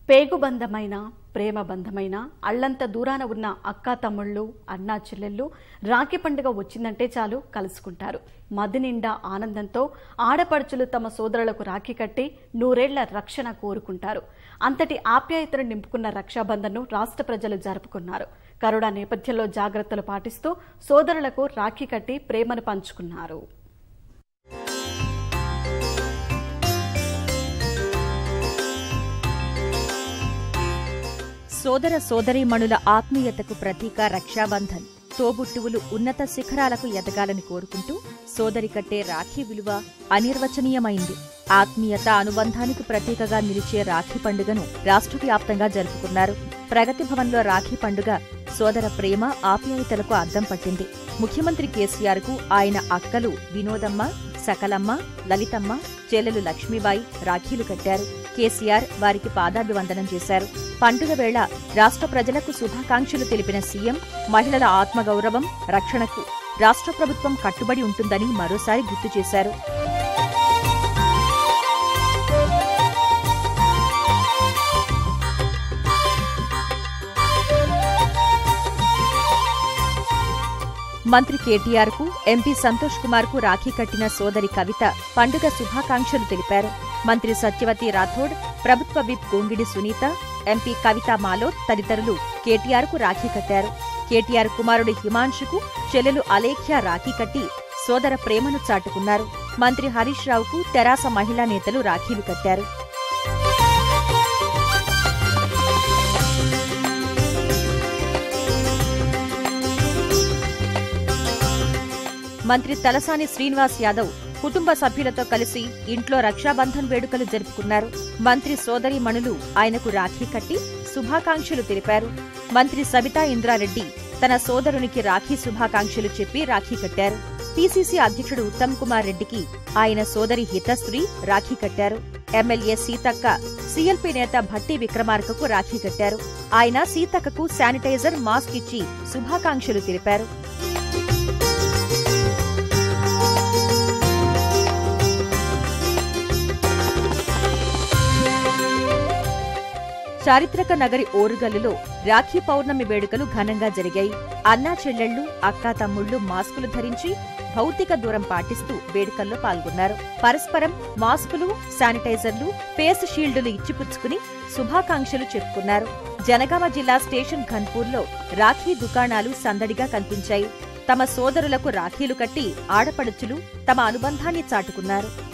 పేగుబంధమైన ప్రేమ బంధమైన అల్లంత దూరాన ఉన్న అక్కా తమ్ముళ్ళు అన్నా చెల్లెళ్ళు రాఖీ పండుగ వచ్చిందంటే చాలు కలుసుకుంటారు మది నిండా ఆనందంతో ఆడపడుచులు తమ సోదరులకు రాఖీ కట్టి నూరేళ్ల రక్షణ కోరుకుంటారు అంతటి ఆప్యాయతను నింపుకున్న రక్షాబంధన్ను రాష్ట్ర ప్రజలు జరుపుకున్నారు కరోనా నేపథ్యంలో జాగ్రత్తలు పాటిస్తూ సోదరులకు రాఖీ కట్టి ప్రేమను పంచుకున్నారు సోదర సోదరీమణుల ఆత్మీయతకు ప్రతీక రక్షాబంధన్ తోబుట్టువులు ఉన్నత శిఖరాలకు ఎదగాలని కోరుకుంటూ సోదరి కట్టే రాఖీ విలువ అనిర్వచనీయమైంది ఆత్మీయత అనుబంధానికి ప్రతీకగా నిలిచే రాఖీ పండుగను రాష్ట్ర వ్యాప్తంగా జరుపుకున్నారు ప్రగతి భవన్లో రాఖీ పండుగ సోదర ప్రేమ ఆప్యాయతలకు అద్దం పట్టింది ముఖ్యమంత్రి కేసీఆర్ కు ఆయన అక్కలు వినోదమ్మ సకలమ్మ లలితమ్మ చెల్లెలు లక్ష్మీబాయి రాఖీలు కట్టారు కేసీఆర్ వారికి పాదాభివందనం చేశారు పండుగ వేళ రాష్ట్ర ప్రజలకు శుభాకాంక్షలు తెలిపిన సీఎం మహిళల ఆత్మగౌరవం రక్షణకు రాష్ట్ర ప్రభుత్వం కట్టుబడి ఉంటుందని మరోసారి గుర్తు చేశారు మంత్రి కేటీఆర్ కు ఎంపీ సంతోష్ కుమార్ కు రాఖీ కట్టిన సోదరి కవిత పండుగ శుభాకాంక్షలు తెలిపారు మంత్రి సత్యవతి రాథోడ్ ప్రభుత్వ విప్ గోంగిడి సునీత ఎంపీ కవిత మాలోత్ తదితరులు కేటీఆర్ కు రాఖీ కట్టారు కేటీఆర్ కుమారుడు హిమాంశుకు చెల్లెలు అలేఖ్య రాఖీ కట్టి సోదర ప్రేమను చాటుకున్నారు మంత్రి హరీష్ రావుకు తెరాస మహిళా నేతలు రాఖీలు కట్టారు మంత్రి తలసాని శ్రీనివాస్ యాదవ్ కుటుంబ సభ్యులతో కలిసి ఇంట్లో రక్షాబంధన్ వేడుకలు జరుపుకున్నారు మంత్రి సోదరి మణులు ఆయనకు రాఖీ కట్టి శుభాకాంక్షలు తెలిపారు మంత్రి సబితా ఇంద్రారెడ్డి తన సోదరునికి రాఖీ శుభాకాంక్షలు చెప్పి రాఖీ కట్టారు పీసీసీ అధ్యక్షుడు ఉత్తమ్ కుమార్ రెడ్డికి ఆయన సోదరి హితశ్రీ రాఖీ కట్టారు ఎమ్మెల్యే సీతక్క సీఎల్పీ నేత భట్టి విక్రమార్కకు రాఖీ కట్టారు ఆయన సీతక్కకు శానిటైజర్ మాస్క్ ఇచ్చి శుభాకాంక్షలు తెలిపారు చారిత్రక నగరి ఓరుగల్లులో రాఖీ పౌర్ణమి వేడుకలు ఘనంగా జరిగాయి అన్నా చెల్లెళ్లు అక్కా తమ్ముళ్లు మాస్కులు ధరించి భౌతిక దూరం పాటిస్తూ వేడుకల్లో పాల్గొన్నారు పరస్పరం మాస్కులు శానిటైజర్లు ఫేస్ షీల్డులు ఇచ్చిపుచ్చుకుని శుభాకాంక్షలు చెప్పుకున్నారు జనగామ జిల్లా స్టేషన్ ఘన్పూర్లో రాఖీ దుకాణాలు సందడిగా కనిపించాయి తమ సోదరులకు రాఖీలు కట్టి ఆడపడుచులు తమ అనుబంధాన్ని చాటుకున్నారు